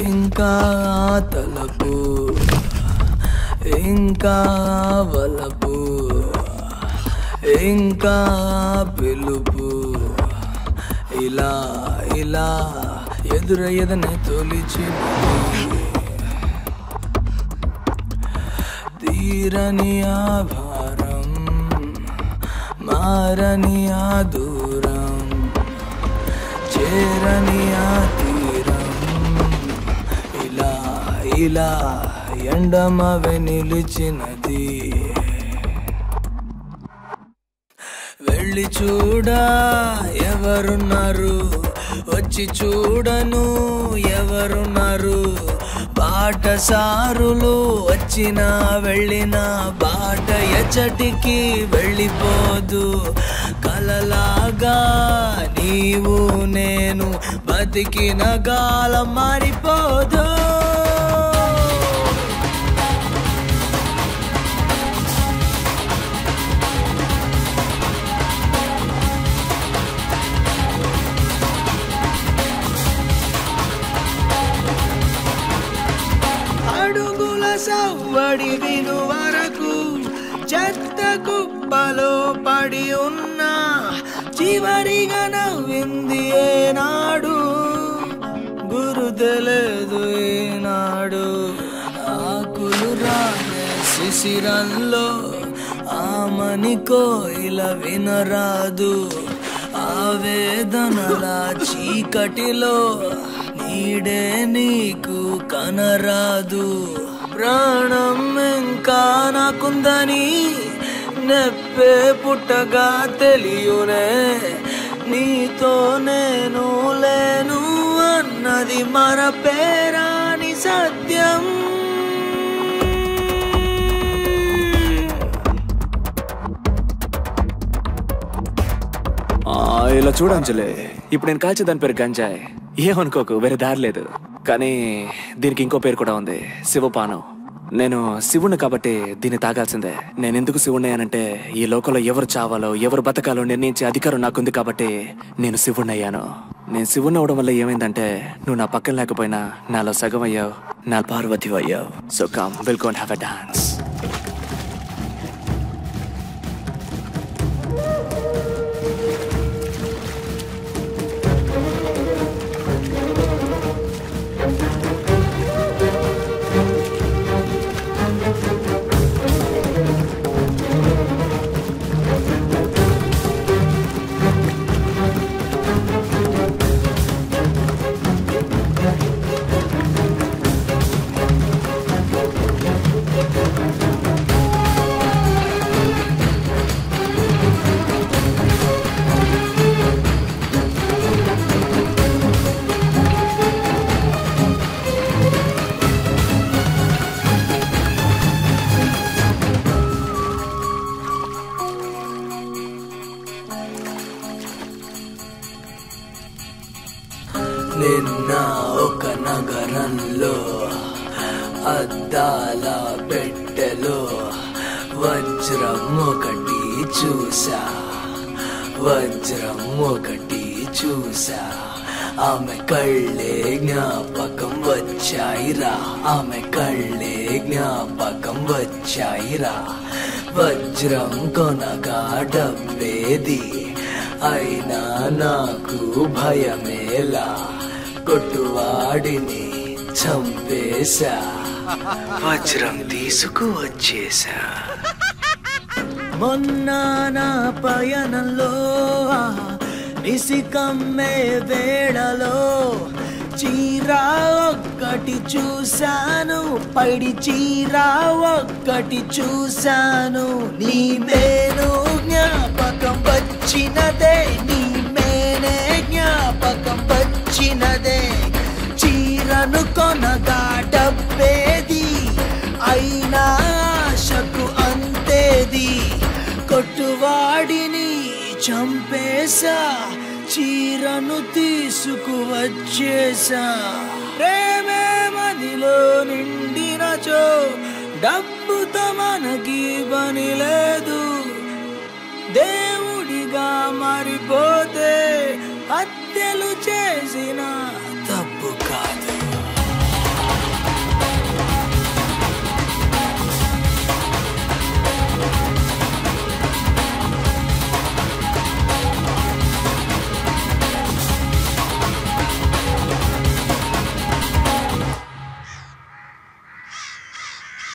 ఇంకా తలపు ఇంకా వలపు ఇంకా పిలుపు ఇలా ఇలా ఎదురయ్యదనే తొలిచి తీరని ఆ భారం మారని ఆ దూరం చేరని ఆ తీరం ఇలా ఇలా ఎండమవి నిలిచినది వెళ్ళి చూడా ఎవరున్నారు వచ్చి చూడను ఎవరున్నారు బాటసారులు వచ్చిన వెళ్ళిన బాట ఎచ్చటికి వెళ్ళిపోదు కలలాగా నీవు నేను బతికిన గాలం మారిపోదు అడుగుల సవ్వడి విను వరకు చెత్త కుప్పలో పడి ఉన్నా చివరిగా నవ్వింది ఏనాడు గురు తెలియదు ఏనాడు ఆకులు రాగే శిశిరంలో ఆమని కోయిల వినరాదు ఆవేదనల చీకటిలో నీడే నీకు కనరాదు ప్రాణం ఇంకా నాకుందని నెప్పే పుట్టగా తెలియనే నీతో నేను లేను అన్నది మరపేరాని సత్యం ఆ, ఇలా చూడంజలే ఇప్పుడు నేను కాల్చే దాని పేరు గంజాయ్ ఏమనుకోకు వేరే దారి లేదు కానీ దీనికి ఇంకో పేరు కూడా ఉంది శివపానం నేను శివుణ్ణి కాబట్టి దీన్ని తాగాల్సిందే నేను ఎందుకు శివుణ్ణి అనంటే ఈ లోకంలో ఎవరు చావాలో ఎవరు బతకాలో నిర్ణయించే అధికారం నాకుంది కాబట్టి నేను శివుణ్ణి అయ్యాను నేను శివుణ్ణి అవడం వల్ల ఏమైందంటే నువ్వు నా పక్కన లేకపోయినా నాలో సగం అయ్యావు నా పార్వతి అయ్యావు so come will gonna have a dance నిన్న ఒక నగరంలో అద్దాల పెట్టెలో వజ్రం ఒకటి చూసా వజ్రం ఒకటి చూసా ఆమె కళ్ళే జ్ఞాపకం వచ్చాయిరా ఆమె కళ్ళే జ్ఞాపకం వచ్చాయిరా వజ్రం కొనగా డబ్బేది అయినా నాకు భయమేలా కొట్టువాడిని చంపేశా వజ్రం తీసుకువచ్చేశా మొన్న నా పయనంలో నిసికమ్మే వేళలో చీరా ఒక్కటి చూశాను పైడి చీరా ఒక్కటి చూశాను నీ మేను జ్ఞాపకం వచ్చినదే నీ మేనే జ్ఞాపకం వచ్చినదే చీరను కొనగా డబ్బేది అయినా ఆశకు అంతేది కొట్టువాడిని చంపేశా చీరను తీసుకువచ్చేసా ప్రేమే మదిలో నిండినచో డబ్బుతో మనకి పని లేదు దేవుడిగా మారిపోతే హత్యలు చే